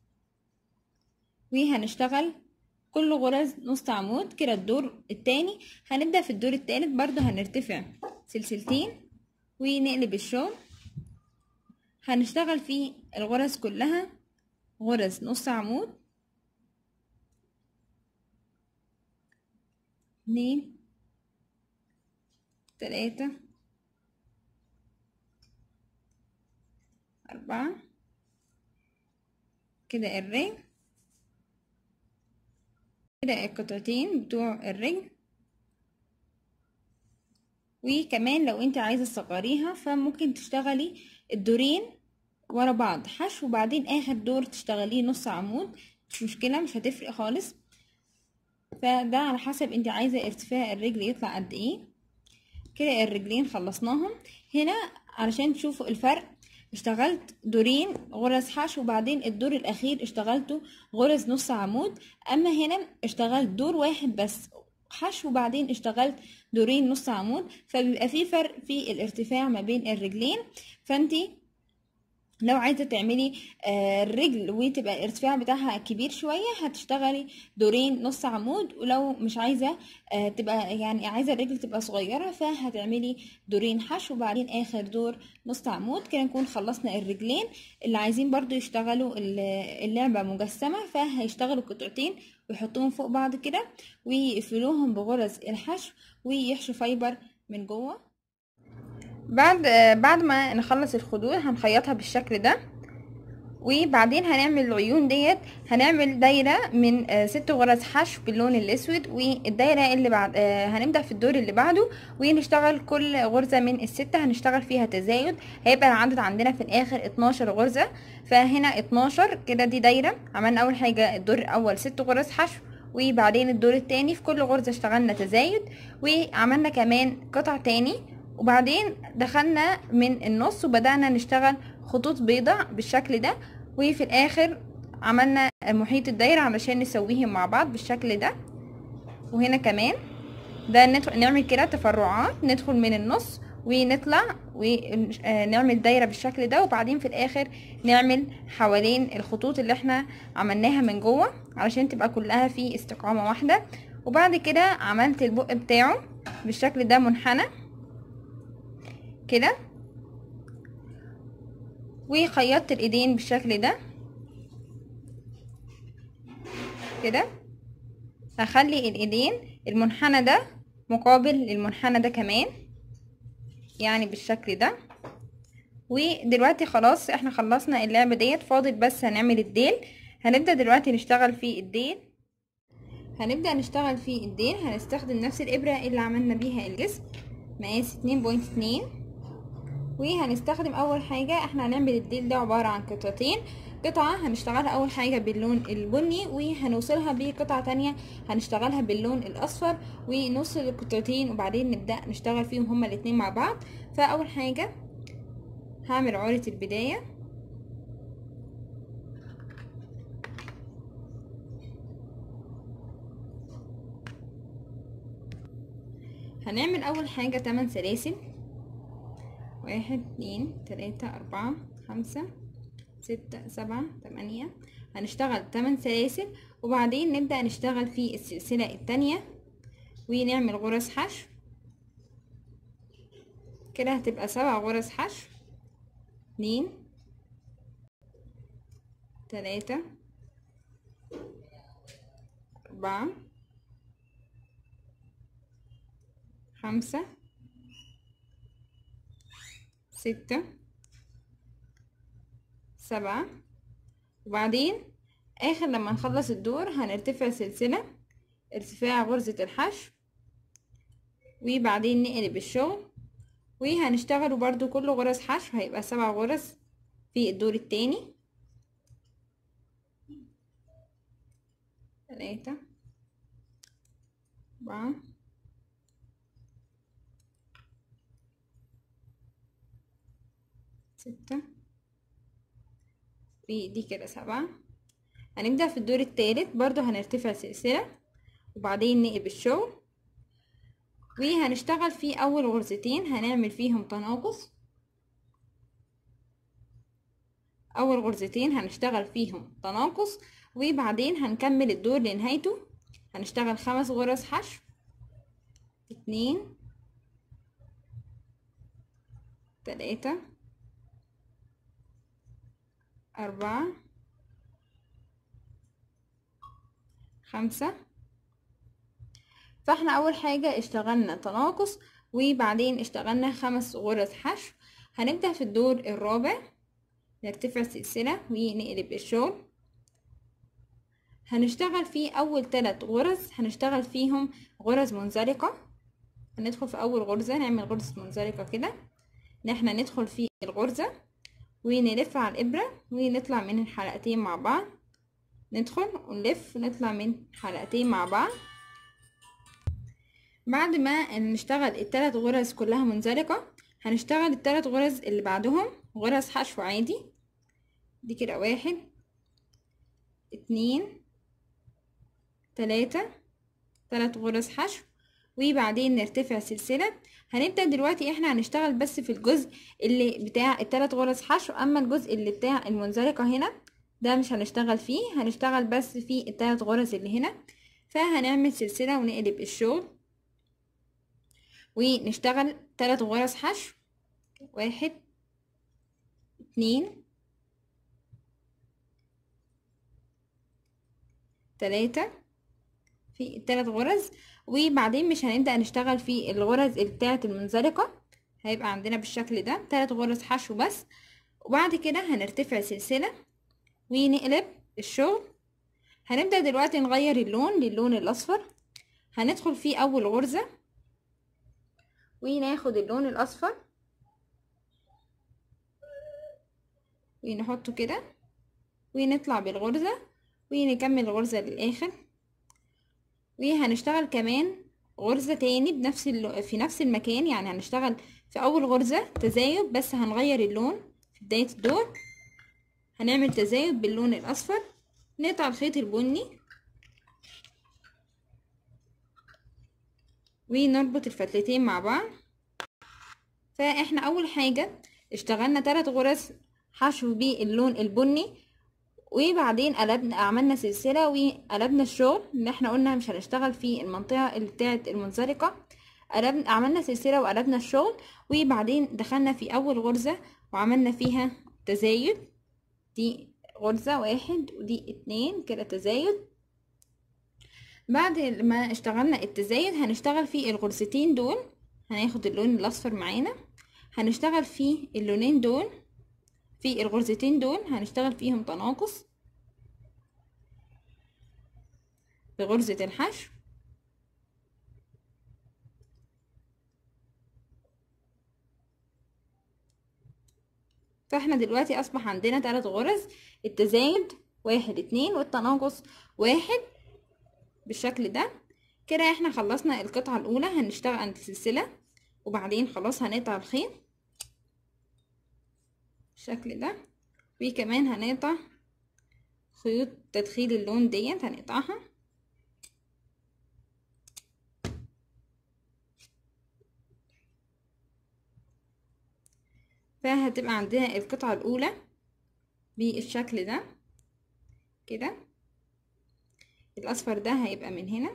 وهنشتغل كل غرز نص عمود كده الدور التاني هنبدأ في الدور التالت برضو هنرتفع سلسلتين ونقلب الشغل هنشتغل في الغرز كلها غرز نص عمود اتنين تلاتة أربعة كده الرجل كده القطعتين بتوع الرجل وكمان لو انت عايزة تصغريها فممكن تشتغلي الدورين ورا بعض حشو وبعدين اخر دور تشتغليه نص عمود مش مشكلة مش هتفرق خالص فده على حسب انت عايزة ارتفاع الرجل يطلع قد ايه كده الرجلين خلصناهم هنا علشان تشوفوا الفرق اشتغلت دورين غرز حشو وبعدين الدور الاخير اشتغلته غرز نص عمود اما هنا اشتغلت دور واحد بس حشو وبعدين اشتغلت دورين نص عمود فبيبقى في فرق في الارتفاع ما بين الرجلين فانتي لو عايزه تعملي الرجل وتبقى الارتفاع بتاعها كبير شويه هتشتغلي دورين نص عمود ولو مش عايزه تبقى يعني عايزه الرجل تبقى صغيره فهتعملي دورين حشو وبعدين اخر دور نص عمود كده نكون خلصنا الرجلين اللي عايزين برضو يشتغلوا اللعبه مجسمه فهيشتغلوا قطعتين ويحطوهم فوق بعض كده ويقفلوهم بغرز الحشو ويحشوا فايبر من جوه بعد بعد ما نخلص الخدود هنخيطها بالشكل ده وبعدين هنعمل العيون ديت هنعمل دايرة من ست غرز حشو باللون الاسود والدايرة اللي بعد هنبدأ في الدور اللي بعده ونشتغل كل غرزة من الستة هنشتغل فيها تزايد هيبقى العدد عندنا في الاخر اتناشر غرزة فهنا اتناشر كده دي دايرة عملنا اول حاجة الدور الاول ست غرز حشو وبعدين الدور التاني في كل غرزة اشتغلنا تزايد وعملنا كمان قطع تاني وبعدين دخلنا من النص وبدأنا نشتغل خطوط بيضاء بالشكل ده وفي الاخر عملنا محيط الدايرة علشان نسويهم مع بعض بالشكل ده وهنا كمان ده نعمل كده تفرعات ندخل من النص ونطلع ونعمل دايرة بالشكل ده وبعدين في الاخر نعمل حوالين الخطوط اللي احنا عملناها من جوه علشان تبقى كلها في استقامة واحدة وبعد كده عملت البق بتاعه بالشكل ده منحنى كده وخيطت الايدين بالشكل ده كده هخلي الايدين المنحنى ده مقابل للمنحنى ده كمان يعني بالشكل ده ودلوقتي خلاص احنا خلصنا اللعبة ديت فاضل بس هنعمل الديل هنبدأ دلوقتي نشتغل في الديل هنبدأ نشتغل في الديل هنستخدم نفس الإبرة اللي عملنا بيها الجسم مقاس اتنين بوينت اتنين وهنستخدم اول حاجة احنا هنعمل الديل ده عبارة عن قطعتين قطعة هنشتغلها اول حاجة باللون البني وهنوصلها بقطعة تانية هنشتغلها باللون الاصفر ونوصل القطعتين وبعدين نبدأ نشتغل فيهم هما الاتنين مع بعض فاول حاجة هعمل عقلة البداية هنعمل اول حاجة 8 سلاسل واحد اتنين تلاتة اربعة خمسة ستة سبعة تمانية هنشتغل تمن سلاسل وبعدين نبدأ نشتغل في السلسلة التانية ونعمل غرز حشو كده هتبقى سبع غرز حشو اتنين تلاتة أربعة خمسة ستة سبعة وبعدين آخر لما نخلص الدور هنرتفع سلسلة ارتفاع غرزة الحشو وبعدين نقلب الشغل وهنشتغلوا برضو كل غرز حشو هيبقى سبع غرز في الدور التاني تلاتة أربعة ستة ودي كده سبعة هنبدأ في الدور التالت برضو هنرتفع سلسلة وبعدين نقلب الشغل وهنشتغل في أول غرزتين هنعمل فيهم تناقص أول غرزتين هنشتغل فيهم تناقص وبعدين هنكمل الدور لنهايته هنشتغل خمس غرز حشو اتنين تلاتة أربعة خمسة فاحنا أول حاجة اشتغلنا تناقص وبعدين اشتغلنا خمس غرز حشو هنبدأ في الدور الرابع نرتفع سلسلة ونقلب الشغل هنشتغل في أول تلات غرز هنشتغل فيهم غرز منزلقة هندخل في أول غرزة نعمل غرزة منزلقة كده إن احنا ندخل في الغرزة ونلف على الإبرة ونطلع من الحلقتين مع بعض ندخل ونلف ونطلع من حلقتين مع بعض بعد ما نشتغل التلات غرز كلها منزلقة هنشتغل التلات غرز اللي بعدهم غرز حشو عادي دي كده واحد اتنين تلاتة تلات غرز حشو وبعدين نرتفع سلسلة هنبدأ دلوقتي احنا هنشتغل بس في الجزء اللي بتاع التلات غرز حشو اما الجزء اللي بتاع المنزلقة هنا ده مش هنشتغل فيه هنشتغل بس في التلات غرز اللي هنا فهنعمل سلسلة ونقلب الشغل ونشتغل تلات غرز حشو واحد اتنين تلاتة في التلات غرز وبعدين مش هنبدأ نشتغل في الغرز بتاعة المنزلقة هيبقى عندنا بالشكل ده تلات غرز حشو بس وبعد كده هنرتفع سلسلة ونقلب الشغل هنبدأ دلوقتي نغير اللون للون الأصفر هندخل في أول غرزة وناخد اللون الأصفر ونحطه كده ونطلع بالغرزة ونكمل الغرزة للآخر وهنشتغل كمان غرزة تاني بنفس ال... في نفس المكان يعني هنشتغل في أول غرزة تزايد بس هنغير اللون في بداية الدور هنعمل تزايد باللون الأصفر نقطع الخيط البني ونربط الفتلتين مع بعض فاحنا أول حاجة اشتغلنا تلات غرز حشو باللون البني وبعدين قلبنا عملنا سلسلة وقلبنا الشغل اللي احنا قلنا مش هنشتغل في المنطقة اللي بتاعت المنزلقة قلبنا عملنا سلسلة وقلبنا الشغل وبعدين دخلنا في أول غرزة وعملنا فيها تزايد دي غرزة واحد ودي اتنين كده تزايد بعد ما اشتغلنا التزايد هنشتغل في الغرزتين دول هناخد اللون الأصفر معانا هنشتغل في اللونين دول في الغرزتين دول هنشتغل فيهم تناقص بغرزة الحشو فاحنا دلوقتي اصبح عندنا تلات غرز التزايد واحد اتنين والتناقص واحد بالشكل ده كده احنا خلصنا القطعة الاولى هنشتغل عند السلسلة وبعدين خلاص هنقطع الخيط بالشكل ده وكمان هنقطع خيوط تدخيل اللون ديت هنقطعها فهتبقى عندنا القطعة الأولى بالشكل ده كده الأصفر ده هيبقى من هنا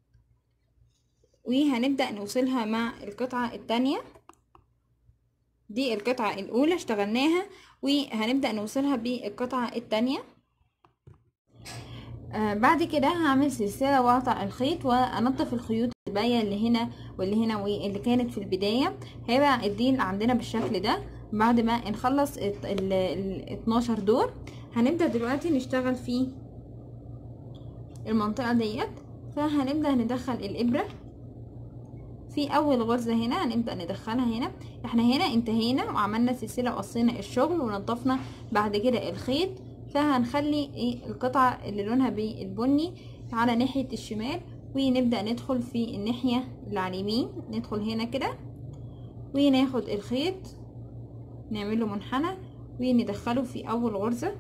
وهنبدأ نوصلها مع القطعة التانية دي القطعة الأولى اشتغلناها وهنبدأ نوصلها بالقطعة التانية آه بعد كده هعمل سلسلة واقطع الخيط وانضف الخيوط الباقية اللي هنا واللي هنا واللي كانت في البداية هيبقى الديل عندنا بالشكل ده بعد ما نخلص ال 12 دور هنبدأ دلوقتي نشتغل في المنطقة ديت فهنبدأ ندخل الإبرة في أول غرزة هنا هنبدأ ندخلها هنا احنا هنا انتهينا وعملنا سلسلة وقصينا الشغل ونضفنا بعد كده الخيط فهنخلي ايه القطعة اللي لونها بالبني على ناحية الشمال ونبدأ ندخل في الناحية اللي على اليمين ندخل هنا كده وناخد الخيط نعمله منحنى وندخله في أول غرزة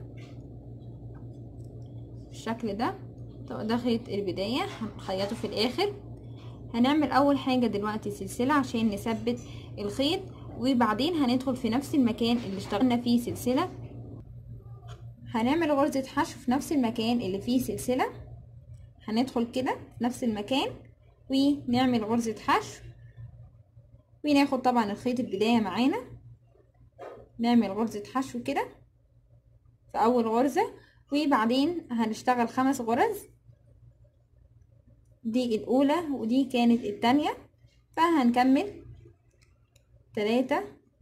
بالشكل ده طب ده خيط البداية هنخيطه في الآخر هنعمل أول حاجة دلوقتي سلسلة عشان نثبت الخيط وبعدين هندخل في نفس المكان اللي اشتغلنا فيه سلسلة هنعمل غرزة حشو في نفس المكان اللي فيه سلسلة هندخل كده في نفس المكان ونعمل غرزة حشو وناخد طبعا الخيط البداية معانا نعمل غرزة حشو كده في أول غرزة وبعدين هنشتغل خمس غرز دي الأولى ودي كانت التانية فهنكمل تلاتة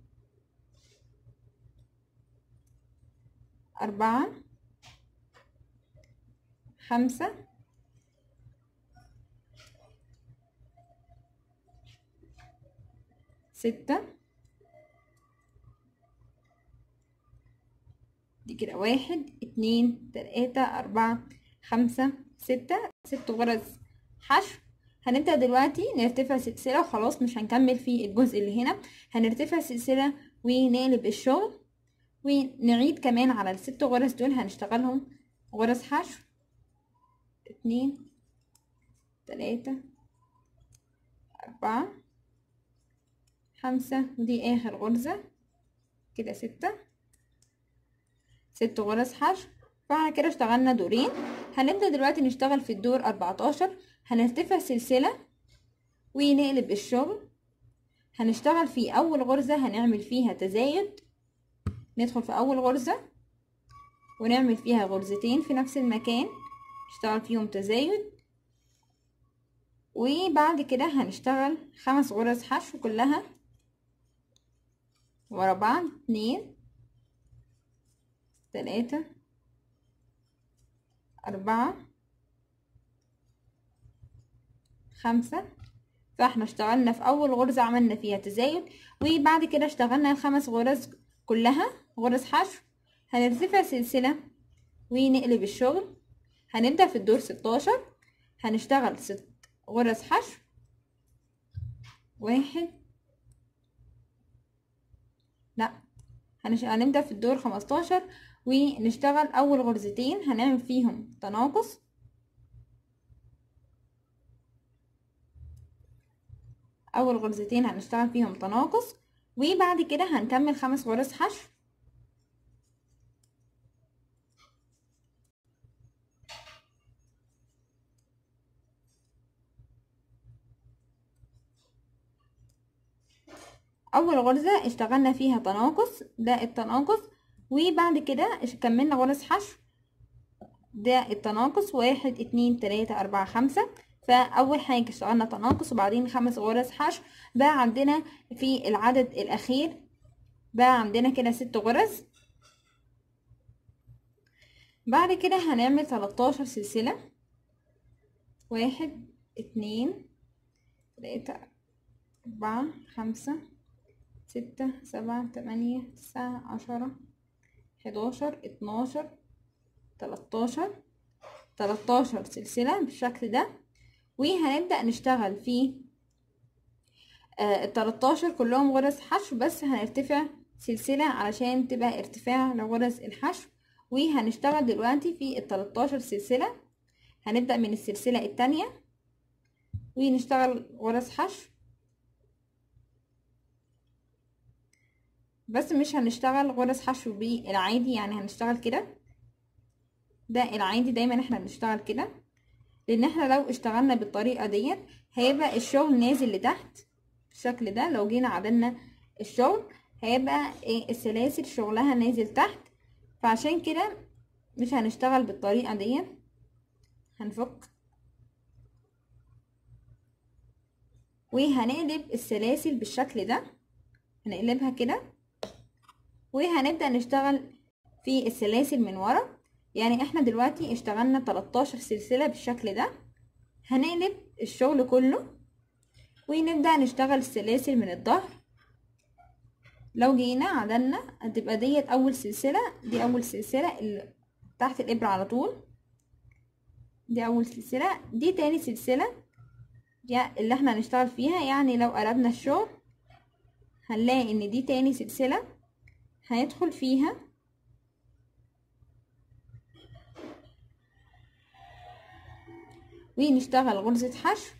أربعة خمسة ستة دي كده واحد اتنين تلاتة أربعة خمسة ستة ست غرز حشو هنبدأ دلوقتي نرتفع سلسلة وخلاص مش هنكمل في الجزء اللي هنا هنرتفع سلسلة ونقلب الشغل ونعيد كمان على الست غرز دول هنشتغلهم غرز حشو اتنين تلاتة أربعة خمسة ودي آخر غرزة كده ستة ست غرز حشو فاحنا كده اشتغلنا دورين هنبدأ دلوقتي نشتغل في الدور أربعتاشر هنرتفع سلسلة ونقلب الشغل هنشتغل في أول غرزة هنعمل فيها تزايد ندخل في أول غرزة ونعمل فيها غرزتين في نفس المكان نشتغل فيهم تزايد وبعد كده هنشتغل خمس غرز حشو كلها ورا بعض اتنين تلاتة أربعة خمسة فاحنا اشتغلنا في أول غرزة عملنا فيها تزايد وبعد كده اشتغلنا الخمس غرز كلها غرز حشو هنرتفع سلسلة ونقلب الشغل هنبدأ في الدور ستاشر هنشتغل ست غرز حشو واحد لا هنش... هنبدأ في الدور خمستاشر ونشتغل أول غرزتين هنعمل فيهم تناقص أول غرزتين هنشتغل فيهم تناقص وبعد كده هنكمل خمس غرز حشو اول غرزة اشتغلنا فيها تناقص ده التناقص وبعد كده كملنا غرز حشو ده التناقص واحد اتنين تلاتة اربعة خمسة فاول حاجة اشتغلنا تناقص وبعدين خمس غرز حشو بقى عندنا في العدد الاخير بقى عندنا كده ست غرز بعد كده هنعمل تلاتاشر سلسلة واحد اتنين تلاتة أربعة خمسة ستة سبعة تمانية تسعة عشرة حداشر اتناشر تلاتاشر تلاتاشر سلسلة بالشكل ده وهنبدأ نشتغل في آه التلاتاشر كلهم غرز حشو بس هنرتفع سلسلة علشان تبقى ارتفاع لغرز الحشو وهنشتغل دلوقتي في التلاتاشر سلسلة هنبدأ من السلسلة التانية ونشتغل غرز حشو بس مش هنشتغل غرز حشو بالعادي يعني هنشتغل كده ده العادي دايما احنا بنشتغل كده لان احنا لو اشتغلنا بالطريقة ديت هيبقى الشغل نازل لتحت بالشكل ده لو جينا عدلنا الشغل هيبقى ايه السلاسل شغلها نازل تحت فعشان كده مش هنشتغل بالطريقة دي هنفك وهنقلب السلاسل بالشكل ده هنقلبها كده وهنبدأ نشتغل في السلاسل من ورا يعني احنا دلوقتي اشتغلنا 13 سلسلة بالشكل ده هنقلب الشغل كله ونبدأ نشتغل السلاسل من الظهر لو جينا عدلنا هتبقى ديت اول سلسلة دي اول سلسلة اللي تحت الابرة على طول دي اول سلسلة دي تاني سلسلة اللي احنا هنشتغل فيها يعني لو قلبنا الشغل هنلاقي ان دي تاني سلسلة هندخل فيها ونشتغل غرزة حشو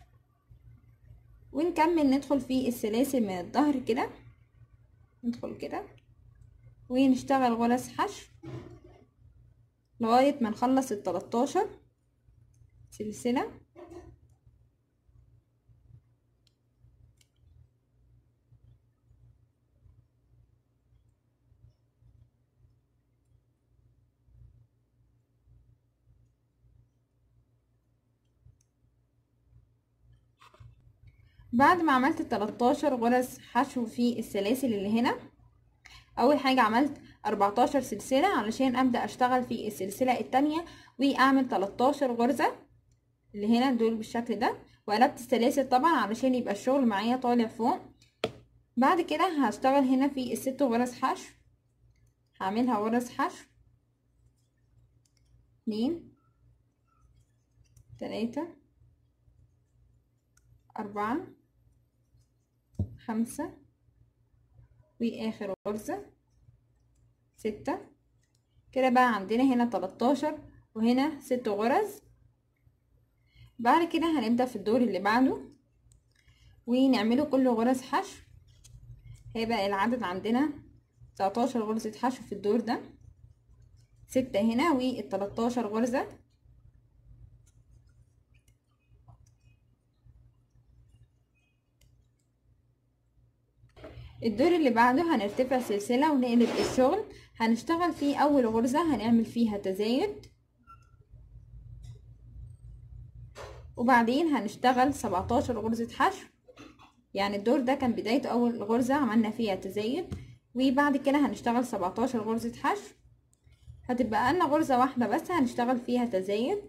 ونكمل ندخل في السلاسل من الظهر كده ندخل كده ونشتغل غرز حشو لغاية ما نخلص التلاتاشر سلسلة بعد ما عملت التلاتاشر غرز حشو في السلاسل اللي هنا اول حاجة عملت 14 سلسلة علشان ابدأ اشتغل في السلسلة التانية واعمل 13 غرزة اللي هنا دول بالشكل ده وقلبت السلاسل طبعا علشان يبقى الشغل معايا طالع فوق بعد كده هشتغل هنا في الست غرز حشو هعملها غرز حشو اتنين تلاتة أربعة خمسة واخر غرزة ستة كده بقى عندنا هنا تلاتاشر وهنا ست غرز بعد كده هنبدأ في الدور اللي بعده ونعمله كله غرز حشو هيبقى العدد عندنا تلاتاشر غرزة حشو في الدور ده ستة هنا والتلاتاشر غرزة الدور اللي بعده هنرتفع سلسلة ونقلب الشغل هنشتغل فيه اول غرزة هنعمل فيها تزايد وبعدين هنشتغل سبعتاشر غرزة حشو يعني الدور ده كان بداية اول غرزة عملنا فيها تزايد وبعد كده هنشتغل سبعتاشر غرزة حشو هتبقى لنا غرزة واحدة بس هنشتغل فيها تزايد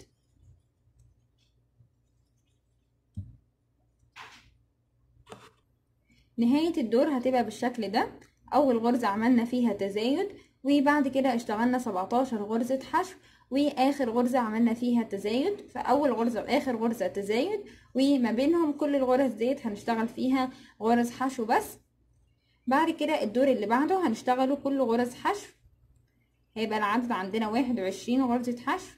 نهاية الدور هتبقى بالشكل ده اول غرزة عملنا فيها تزايد وبعد كده اشتغلنا 17 غرزة حشو واخر غرزة عملنا فيها تزايد فاول غرزة واخر غرزة تزايد وما بينهم كل الغرز ديت هنشتغل فيها غرز حشو بس بعد كده الدور اللي بعده هنشتغله كله غرز حشو هيبقى العدد عندنا واحد وعشرين غرزة حشو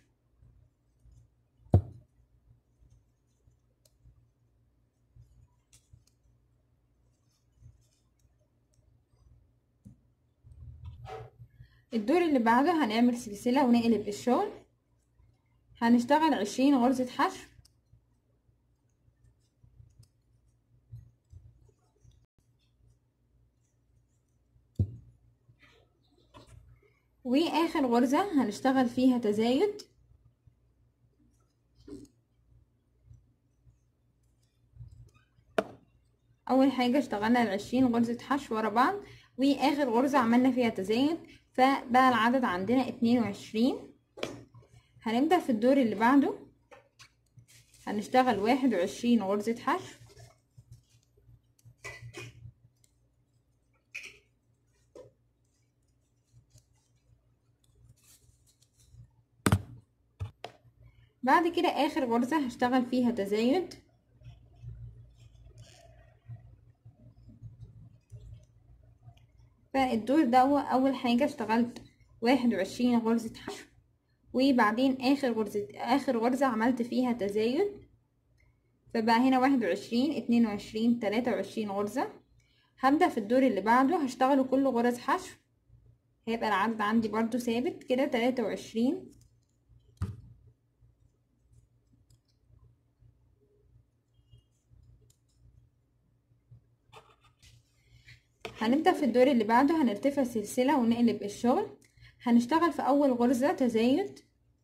الدور اللي بعده هنعمل سلسلة ونقلب الشغل هنشتغل عشرين غرزة حشو واخر غرزة هنشتغل فيها تزايد اول حاجة اشتغلنا العشرين غرزة حشو ورا بعض واخر غرزة عملنا فيها تزايد فبقى العدد عندنا اتنين وعشرين هنبدأ في الدور اللي بعده هنشتغل واحد وعشرين غرزة حشو بعد كده اخر غرزة هشتغل فيها تزايد فالدور ده اول حاجة اشتغلت واحد وعشرين غرزة حشو وبعدين اخر غرزة اخر غرزة عملت فيها تزايد فبقى هنا واحد وعشرين اتنين وعشرين تلاتة وعشرين غرزة هبدأ في الدور اللي بعده هشتغله كله غرز حشو هيبقى العدد عندي برضو ثابت كده تلاتة وعشرين هنبدأ في الدور اللي بعده هنرتفع سلسلة ونقلب الشغل هنشتغل في أول غرزة تزايد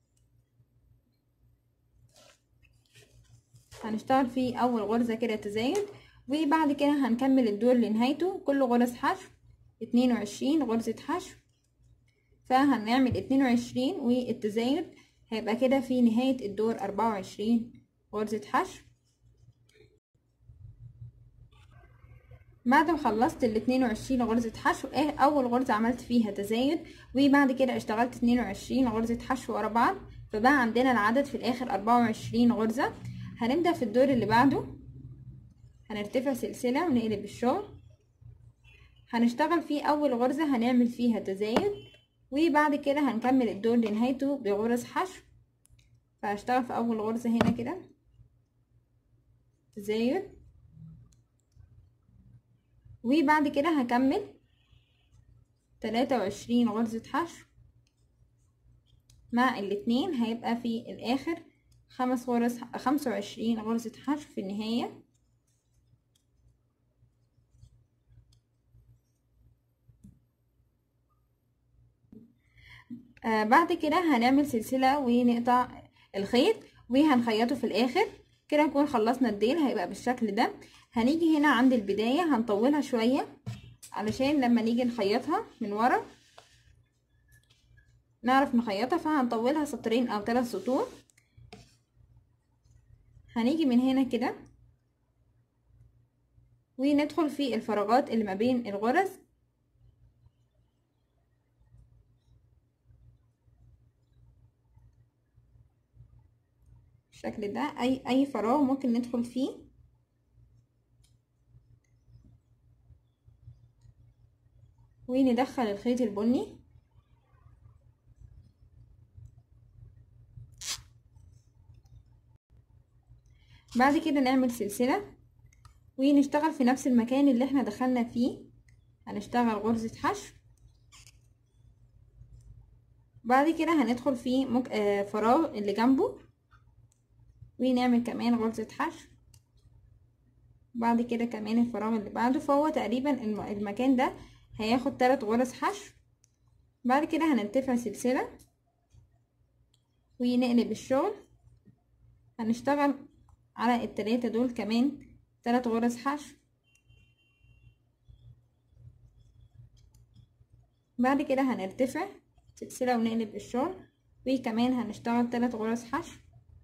هنشتغل في أول غرزة كده تزايد وبعد كده هنكمل الدور لنهايته كل غرز حشو اتنين وعشرين غرزة حشو فهنعمل اتنين وعشرين والتزايد هيبقى كده في نهاية الدور أربعة وعشرين غرزة حشو بعد ما خلصت ال 22 غرزة حشو ايه اول غرزة عملت فيها تزايد وبعد كده اشتغلت 22 غرزة حشو ورا بعض فبقى عندنا العدد في الاخر 24 غرزة هنبدأ في الدور اللي بعده هنرتفع سلسلة ونقلب الشغل هنشتغل فيه اول غرزة هنعمل فيها تزايد وبعد كده هنكمل الدور لنهايته بغرز حشو فهشتغل في اول غرزة هنا كده تزايد وبعد كده هكمل تلاتة وعشرين غرزة حشو مع الاتنين هيبقى في الاخر خمس غرز خمسة وعشرين غرزة حشو في النهاية آه بعد كده هنعمل سلسلة ونقطع الخيط وهنخيطه في الاخر كده نكون خلصنا الديل هيبقى بالشكل ده هنيجي هنا عند البداية هنطولها شوية علشان لما نيجي نخيطها من ورا نعرف نخيطها فهنطولها سطرين او ثلاث سطور هنيجي من هنا كده وندخل في الفراغات اللي ما بين الغرز بالشكل ده اي اي فراغ ممكن ندخل فيه وندخل الخيط البني بعد كده نعمل سلسلة ونشتغل في نفس المكان اللي احنا دخلنا فيه هنشتغل غرزة حشو بعد كده هندخل في مك... آه فراغ اللي جنبه ونعمل كمان غرزة حشو بعد كده كمان الفراغ اللي بعده فهو تقريبا المكان ده هياخد تلات غرز حشو بعد كده هنرتفع سلسلة ونقلب الشغل هنشتغل على التلاتة دول كمان تلات غرز حشو بعد كده هنرتفع سلسلة ونقلب الشغل وكمان هنشتغل تلات غرز حشو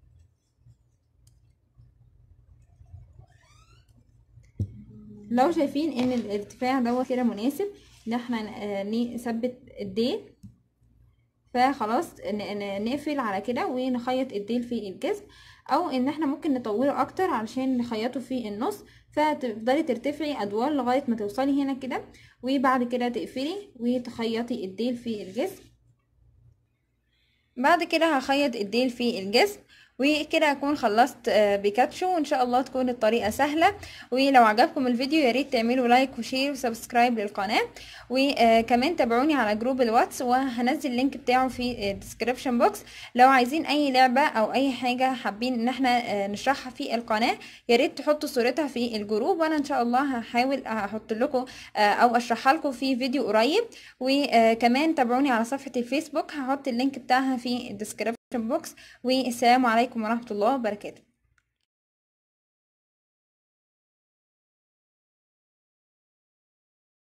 لو شايفين ان الارتفاع دوت كده مناسب ان احنا نثبت الديل فخلاص نقفل على كده ونخيط الديل في الجسم او ان احنا ممكن نطوله اكتر علشان نخيطه في النص فتفضلي ترتفعي ادوار لغايه ما توصلي هنا كده وبعد كده تقفلي وتخيطي الديل في الجسم بعد كده هخيط الديل في الجسم وكده اكون خلصت بيكاتشو وان شاء الله تكون الطريقه سهله ولو عجبكم الفيديو يا ريت تعملوا لايك وشير وسبسكرايب للقناه وكمان تابعوني على جروب الواتس وهنزل اللينك بتاعه في الديسكريبشن بوكس لو عايزين اي لعبه او اي حاجه حابين ان احنا نشرحها في القناه يا ريت تحطوا صورتها في الجروب وانا ان شاء الله هحاول احط لكم او اشرحها لكم في فيديو قريب وكمان تابعوني على صفحه الفيسبوك هحط اللينك بتاعها في الديسكريبشن بوكس والسلام عليكم ورحمه الله وبركاته